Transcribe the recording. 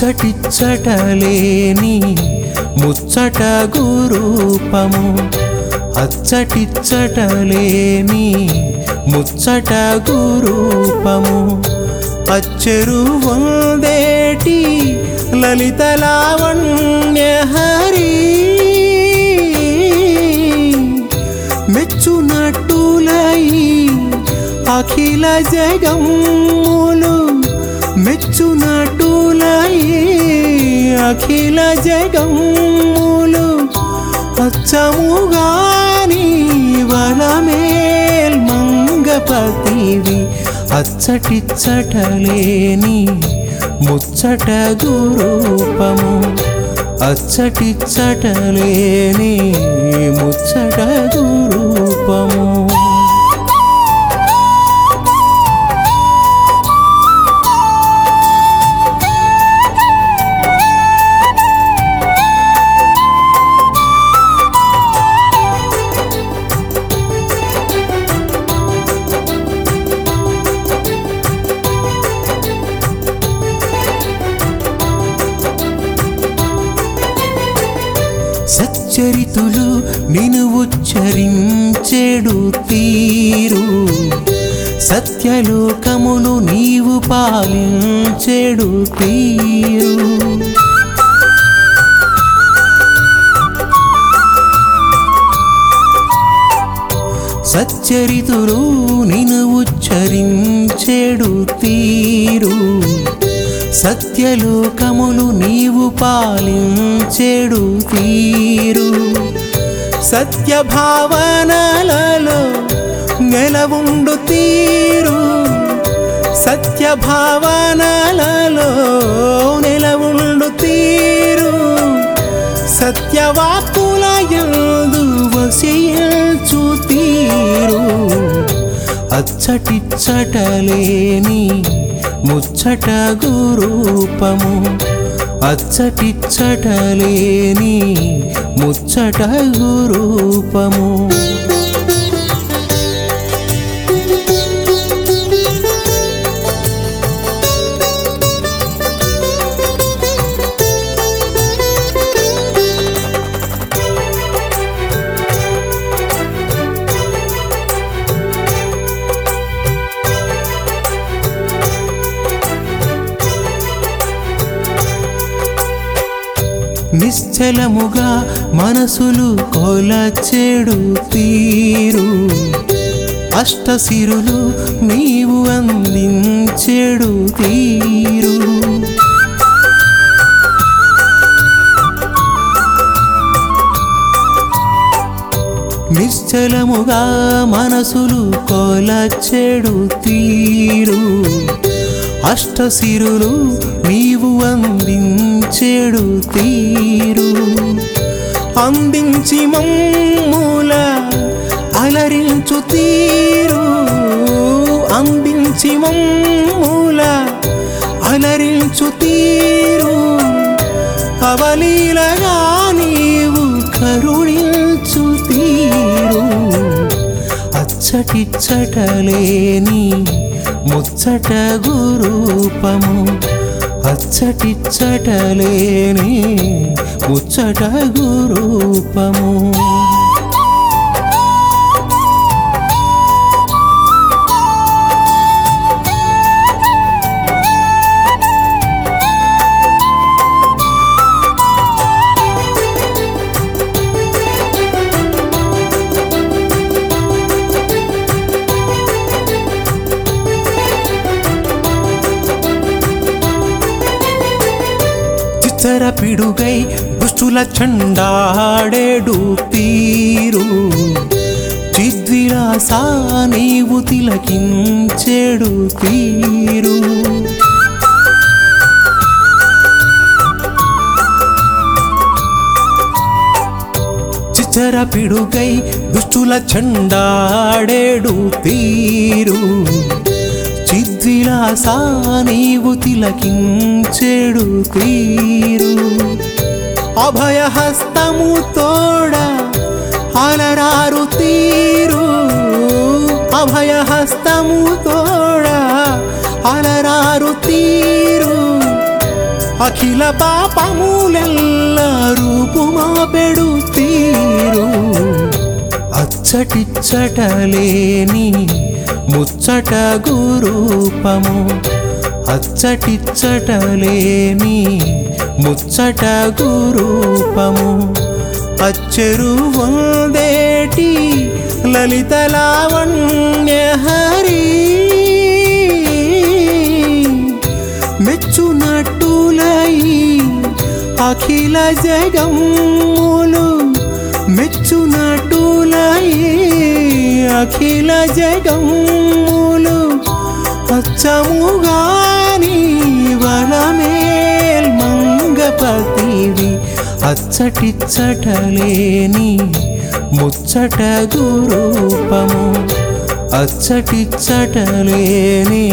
అచ్చటిచ్చటలేని ముచ్చట గురూపము అచ్చటిచ్చటలేని ముచ్చట గురూపము అచ్చెరు వందేటి లలిత లావణ్య హరి మెచ్చునట్టులై అఖిల జగములు మెచ్చునట్టులై అఖిల జగములు అచ్చముగాని వరమేల్ మంగపతివి అచ్చటిచ్చటలేని ముచ్చట గురూపము అచ్చటిచ్చటలేని ముచ్చట గురూపము సచ్చరితులు నిను ఉచ్చరించెడు తీరు సత్యలోకములు నీవు పాలించెడు తీరు సచ్చరితులు నిను ఉచ్చరించెడు తీరు సత్యలోకములు నీవు పాలించెడు తీరు సత్య భావనలలో నెలవుండు తీరు సత్య భావనలలో నెలవుండు తీరు సత్యవాక్కుల యందు వసియల్చు తీరు అచ్చటిచ్చటలేని ముచ్చట గురూపము అచ్చటిచ్చటలేని ముచ్చట గురూపము నిశ్చలముగా మనసులు కొలచెడు తీరు అష్టసిరులు నీవు అందించెడు తీరు నిశ్చలముగా మనసులు కొలచెడు తీరు అష్టసిరులు నీవు అందించెడు తీరు అందించి మమ్ముల అలరించు తీరు అందించి మమ్ముల అలరించు తీరు అవలీలగా నీవు కరుణించు తీరు అచ్చటిచ్చటలేని ముచ్చట గురూపము అచ్చటిచ్చటలేని ముచ్చట గురూపము చిచ్చర పిడుగై దుష్టుల చండాడేడు తీరు చిద్విలాస నీవు తిలకించెడు తీరు చిచ్చర పిడుగై దుష్టుల చండాడేడు తీరు చిద్విలాస నీవు తిలకించెడు తీరు అభయహస్తము తోడ అలరారు తీరు అభయహస్తము తోడ అలరారు తీరు అఖిల పాపములెల్ల రూపుమాపెడు తీరు అచ్చటిచ్చటలేని ముచ్చట గురూపము అచ్చటిచ్చటలేని ముచ్చట గురూపము అచ్చెరు వందేటి లలిత లావణ్య హరి మెచ్చునట్టులై అఖిల జగములు మెచ్చునట్టులై అఖిల జగములు అచ్చముగాని వలమేల్ మంగపతివి అచ్చటిచ్చటలేని ముచ్చట గురూపము అచ్చటిచ్చటలేని